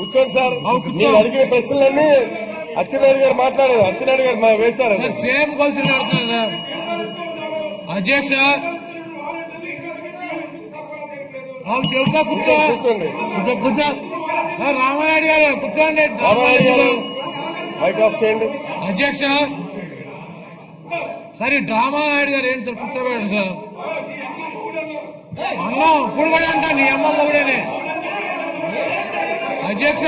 కూర్చోండి సార్ బాబు, కూర్చో. మీరు అడిగిన ప్రశ్నలన్నీ అచ్చెన్నాయుడు గారు మాట్లాడారు అచ్చెన్నాయుడు గారు మా వేశారు సార్ సేమ్ క్వశ్చన్ అడుగుతున్నారు సార్ అధ్యక్ష బాబు చెబుతా కూర్చో కూర్చోండి కూర్చో కూర్చో సార్ రామానాయుడు గారు కూర్చోండి రామారావు గారు మైక్ ఆఫ్ చేయండి అధ్యక్ష సరే డ్రామా నాయుడు గారు ఏంటి సార్ కూర్చోబెట్టండి సార్ అన్నం ఇప్పుడు కూడా అంట నీ అమ్మమ్మ కూడానే అధ్యక్ష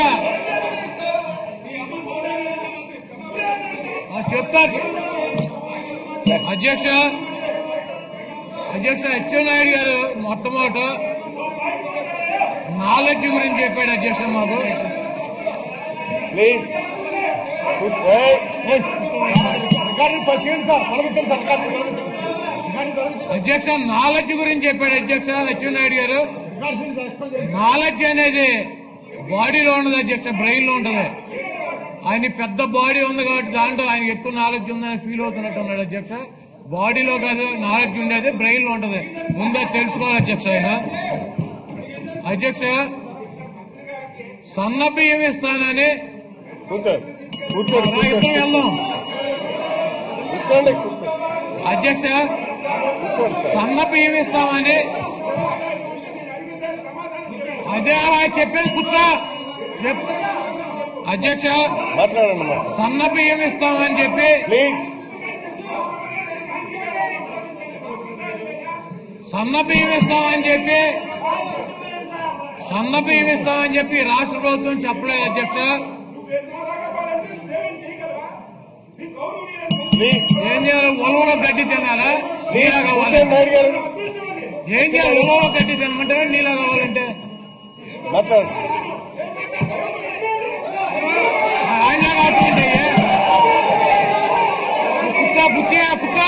ఆ, చెప్తా అధ్యక్ష అధ్యక్ష అచ్చెన్నాయుడు గారు మొట్టమొదట నాలెడ్జ్ గురించి చెప్పాడు అధ్యక్ష మాకు ప్లీజ్ అధ్యక్ష నాలెడ్జ్ గురించి చెప్పాడు అధ్యక్ష అచ్చెన్నాయుడు గారు నాలెడ్జ్ అనేది బాడీలో ఉండదు అధ్యక్ష బ్రెయిన్ లో ఉంటది ఆయన పెద్ద బాడీ ఉంది కాబట్టి దాంట్లో ఆయన ఎక్కువ నాలెడ్జ్ ఉందని ఫీల్ అవుతున్నట్టు ఉన్నాడు అధ్యక్ష బాడీలో కాదు నాలెడ్జ్ ఉండేది బ్రెయిన్ లో ఉంటది ముందే తెలుసుకోవాలి అధ్యక్ష ఆయన అధ్యక్ష సన్న బియ్యం ఇస్తానని కూర్చోండి కూర్చోండి రా, ఇద్దరం వెళ్దాం కూర్చోండి కూర్చోండి అధ్యక్ష కూర్చోండి సార్ సన్న బియ్యం ఇస్తామని అదే ఆయన చెప్పేది కూర్చో చెప్ అధ్యక్ష మాట్లాడండి మా సన్న బియ్యం ఇస్తామని చెప్పి ప్లీజ్ సన్న బియ్యం ఇస్తామని చెప్పి సన్న బియ్యం ఇస్తామని చెప్పి రాష్ట్ర ప్రభుత్వం చెప్పలేదు అధ్యక్ష ప్లీజ్ ఏం చేయాలి ఉలవలో గడ్డి తినాలా నీలా కావాలి నాయుడు గారు ఏం చేయాలి ఉలవలో గడ్డి తినమంటారా నీలా కావాలంటే మాట్లాడండి ఆయన కావాలంటే కూర్చో బుచ్చిగా కూర్చో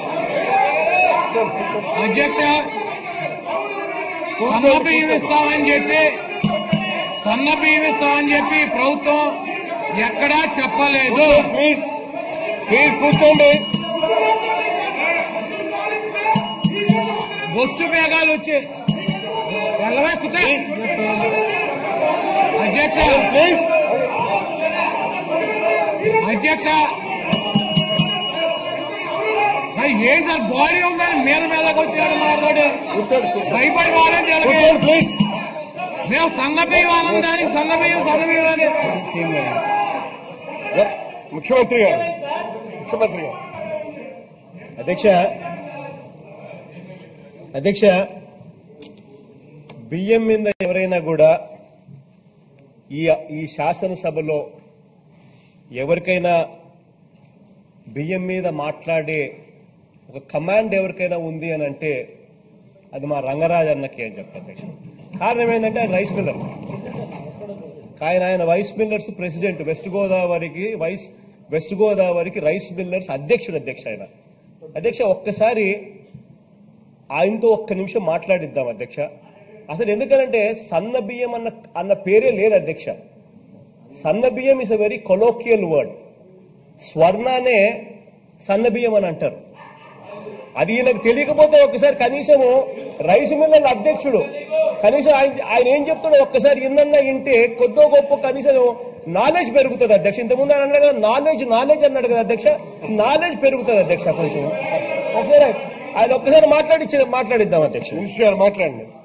అధ్యక్ష సన్న బియ్యం ఇస్తామని చెప్పి సన్న బియ్యం ఇస్తామని చెప్పి ప్రభుత్వం ఎక్కడా చెప్పలేదు ప్లీజ్ ప్లీజ్ కూర్చోండి బొచ్చు మేఘాలు వచ్చి వెళ్ళవే కూర్చో అధ్యక్ష ప్లీజ్ అధ్యక్ష మరి ఏం సార్ బాడీ ఉందని మీద మీదకి వచ్చాడు మాతోటి కూర్చోండి కూర్చోండి భయపడి వాళ్ళని జరిగే కూర్చోండి ప్లీజ్ మేము సన్న బియ్యం ఆనందానికి సన్న బియ్యం సన్న బియ్యం అని ముఖ్యమంత్రి గారు ముఖ్యమంత్రి గారు అధ్యక్ష అధ్యక్ష బియ్యం మీద ఎవరైనా కూడా ఈ ఈ శాసనసభలో ఎవరికైనా బియ్యం మీద మాట్లాడే ఒక కమాండ్ ఎవరికైనా ఉంది అని అంటే అది మా రంగరాజ్ అన్నకి అని చెప్తా అధ్యక్ష కారణం ఏంటంటే ఆయన రైస్ మిల్లర్ ఆయన ఆయన వైస్ మిల్లర్స్ ప్రెసిడెంట్ వెస్ట్ గోదావరికి వైస్ వెస్ట్ గోదావరికి రైస్ మిల్లర్స్ అధ్యక్షుడు అధ్యక్ష ఆయన అధ్యక్ష ఒక్కసారి ఆయనతో ఒక్క నిమిషం మాట్లాడిద్దాం అధ్యక్ష అసలు ఎందుకనంటే సన్న బియ్యం అన్న అన్న పేరే లేదు అధ్యక్ష సన్న బియ్యం is a very colloquial word స్వర్ణానే సన్న బియ్యం అని అంటారు అది ఈయనకు తెలియకపోతే ఒక్కసారి కనీసము రైస్ మిల్లర్ అధ్యక్షుడు కనీసం ఆయన ఆయన ఏం చెప్తాడో ఒక్కసారి ఇన్నన్నా వింటే కొద్దో గొప్ప కనీసం నాలెడ్జ్ పెరుగుతుంది అధ్యక్ష ఇంతకుముందు ఆయన అన్నాడు కదా నాలెడ్జ్ నాలెడ్జ్ అన్నాడు కదా అధ్యక్ష నాలెడ్జ్ పెరుగుతుంది అధ్యక్ష కొంచెం ఒకసారి ఆయన ఒక్కసారి మాట్లాడి మాట్లాడిద్దాం అధ్యక్ష మినిస్టర్ గారు మాట్లాడండి